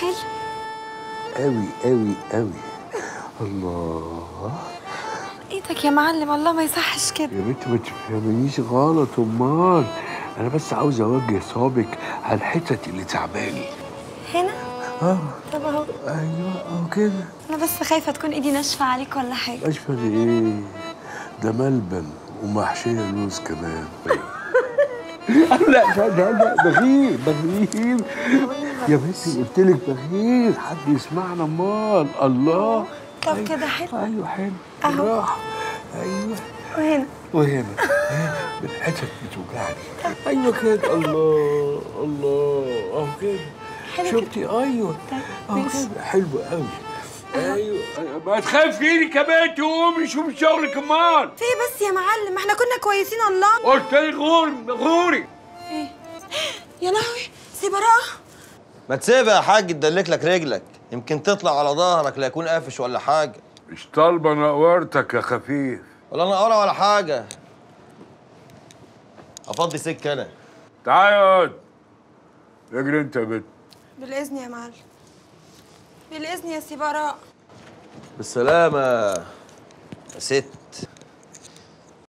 حلو قوي قوي قوي الله ايدك يا معلم الله ما يصحش كده يا بنت ما تفهمنيش غلط امال انا بس عاوز اوجه صابك على الحتت اللي تعباني هنا اه طب اهو ايوه اهو كده انا بس خايفه تكون ايدي ناشفه عليك ولا حاجه اشفى ايه ده ملبن ومحشيه لوز كمان لا لا لا لا بغير بغير يا بنتي قلت لك بغير حد يسمعنا امال الله طب أيوة. كده حلو ايوه حلو أهو. بالراحه ايوه وهنا وهنا الحتت بتوجعني ايوه كده الله الله اهو كده حلو شفتي ايوه طيب، اهو ماشي. كده حلو قوي ايوه أيوة. ما تخافيني كمان تقومي شوفي شغلك امال في إيه بس يا معلم احنا كنا كويسين الله قلت لك غوري غوري ايه يا لهوي سي براءه ما تسيبها يا حاج تدلك لك رجلك يمكن تطلع على ظهرك لا يكون قافش ولا حاجه مش طالبه نقورتك يا خفيف ولا نقرة ولا حاجه افضي سكه انا تعالى اقعد اجري انت يا بنت بالاذن يا معلم بالاذن يا سي براء بالسلامه يا ست